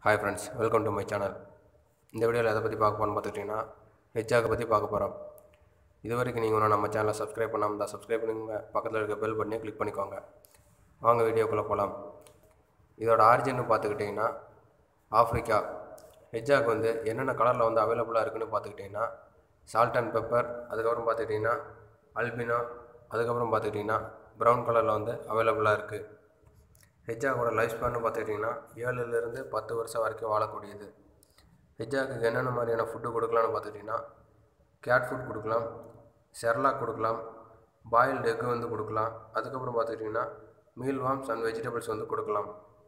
hi friends welcome to my channel இந்த வீடியோவில் எதை பற்றி பார்க்க போகிறோம்னு பார்த்துக்கிட்டிங்கன்னா ஹெச்ஆக்கை பற்றி பார்க்க போகிறோம் இது வரைக்கும் நீங்கள் இன்னும் நம்ம சேனலை சப்ஸ்கிரைப் பண்ணாமல் தான் சப்ஸ்கிரைப் பண்ணிக்கோங்க பக்கத்தில் இருக்க பெல் பட்டனையும் கிளிக் பண்ணிக்கோங்க வாங்க வீடியோக்குள்ளே போகலாம் இதோட ஆரிஜின்னு பார்த்துக்கிட்டிங்கன்னா ஆஃப்ரிக்கா ஹெஜ்ஜாக் வந்து என்னென்ன கலரில் வந்து அவைலபிளாக இருக்குன்னு பார்த்துக்கிட்டிங்கன்னா சால்ட் அண்ட் பெப்பர் அதுக்கப்புறம் பார்த்துக்கிட்டிங்கன்னா அல்பினோ அதுக்கப்புறம் பார்த்துக்கிட்டிங்கன்னா ப்ரௌன் கலரில் வந்து அவைலபிளாக இருக்குது ஹெஜ்ஜாகோட லைஃப் ஸ்பேன்னு பார்த்துக்கிட்டிங்கன்னா ஏழுலேருந்து பத்து வருஷம் வரைக்கும் வாழக்கூடியது ஹெஜ்ஜாக்கு என்னென்ன மாதிரியான ஃபுட்டு கொடுக்கலான்னு பார்த்துக்கிட்டிங்கன்னா கேட் ஃபுட் கொடுக்கலாம் செர்லாக் கொடுக்கலாம் பாயில்டு எக்கு வந்து கொடுக்கலாம் அதுக்கப்புறம் பார்த்துக்கிட்டிங்கன்னா மீல் வார்ம்ஸ் அண்ட் வெஜிடபிள்ஸ் வந்து கொடுக்கலாம்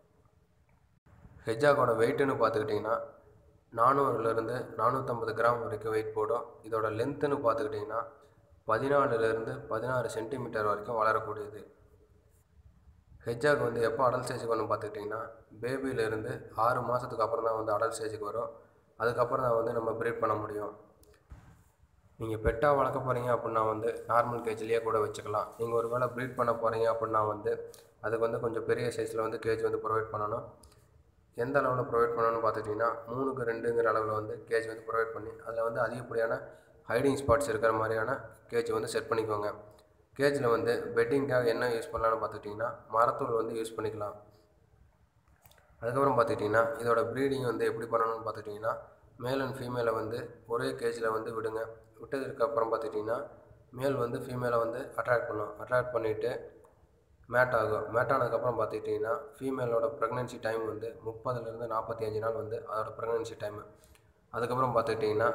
ஹெஜ்ஜாகோட வெயிட்டுன்னு பார்த்துக்கிட்டிங்கன்னா நானூறுலேருந்து நானூற்றம்பது கிராம் வரைக்கும் வெயிட் போடும் இதோட லென்த்துன்னு பார்த்துக்கிட்டிங்கன்னா பதினாலுலேருந்து பதினாறு சென்டிமீட்டர் வரைக்கும் வளரக்கூடியது ஹெஜ்ஜாக் வந்து எப்போ அடல் ஸ்டேஜுக்கு வரும்னு பார்த்துக்கிட்டிங்கன்னா பேபியிலேருந்து ஆறு மாதத்துக்கு அப்புறம் தான் வந்து அடல் ஸ்டேஜுக்கு வரும் அதுக்கப்புறம் தான் வந்து நம்ம ப்ரீட் பண்ண முடியும் நீங்கள் பெட்டாக வளர்க்க போகிறீங்க அப்படின்னா வந்து நார்மல் கேஜ்லேயே கூட வச்சுக்கலாம் நீங்கள் ஒரு வேளை ப்ரீட் பண்ண போகிறீங்க அப்படின்னா வந்து அதுக்கு வந்து கொஞ்சம் பெரிய சைஸில் வந்து கேஜ் வந்து ப்ரொவைட் பண்ணணும் எந்த அளவில் ப்ரொவைட் பண்ணணும்னு பார்த்துக்கிட்டிங்கன்னா மூணுக்கு ரெண்டுங்கிற அளவில் வந்து கேஜ் வந்து ப்ரொவைட் பண்ணி அதில் வந்து அதிகப்படியான ஹைடிங் ஸ்பாட்ஸ் இருக்கிற மாதிரியான கேஜ் வந்து செட் பண்ணிக்கோங்க கேஜில் வந்து பெட்டிங்காக என்ன யூஸ் பண்ணலான்னு பார்த்துக்கிட்டிங்கன்னா மரத்தூள் வந்து யூஸ் பண்ணிக்கலாம் அதுக்கப்புறம் பார்த்துக்கிட்டிங்கன்னா இதோட ப்ரீடிங் வந்து எப்படி பண்ணணும்னு பார்த்துக்கிட்டிங்கன்னா மேல் அண்ட் ஃபீமேலை வந்து ஒரே கேஜில் வந்து விடுங்க விட்டதுக்கு அப்புறம் பார்த்துக்கிட்டிங்கன்னா மேல் வந்து ஃபீமேலை வந்து அட்ராக்ட் பண்ணும் அட்ராக்ட் பண்ணிவிட்டு மேட் ஆகும் மேட் ஆனதுக்கப்புறம் பார்த்துக்கிட்டிங்கன்னா ஃபீமேலோட ப்ரெக்னென்சி டைம் வந்து முப்பதுலேருந்து நாற்பத்தி அஞ்சு நாள் வந்து அதோட ப்ரெக்னென்சி டைமு அதுக்கப்புறம் பார்த்துக்கிட்டிங்கன்னா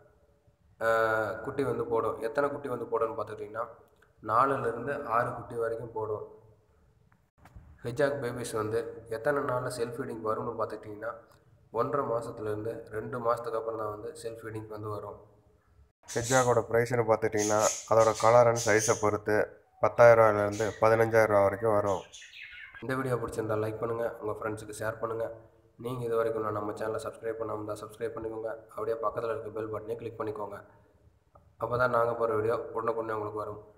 குட்டி வந்து போடும் எத்தனை குட்டி வந்து போடும்னு பார்த்துக்கிட்டிங்கன்னா நாலுலேருந்து ஆறு குட்டி வரைக்கும் போடும் ஹெஜாக் பேபிஸ் வந்து எத்தனை நாளில் செல்ஃப் ஃபீடிங் வரும்னு பார்த்துக்கிட்டிங்கன்னா ஒன்றரை மாதத்துலேருந்து ரெண்டு மாதத்துக்கு அப்புறம் தான் வந்து செல்ஃப் ஃபீடிங் வந்து வரும் ஹெஜாகோட ப்ரைஸ்னு பார்த்துக்கிட்டிங்கன்னா அதோட கலர் அண்ட் சைஸை பொறுத்து பத்தாயிரரூவாயிலேருந்து பதினஞ்சாயிரரூவா வரைக்கும் வரும் இந்த வீடியோ பிடிச்சிருந்தா லைக் பண்ணுங்கள் உங்கள் ஃப்ரெண்ட்ஸுக்கு ஷேர் பண்ணுங்கள் நீங்கள் இது வரைக்கும் நான் நம்ம சேனலை சப்ஸ்கிரைப் பண்ணாமல் தான் சப்ஸ்கிரைப் பண்ணிக்கோங்க அப்படியே பக்கத்தில் இருக்க பெல் பட்டனே கிளிக் பண்ணிக்கோங்க அப்போ தான் நாங்கள் போகிற வீடியோ உடனுக்குடனே உங்களுக்கு வரும்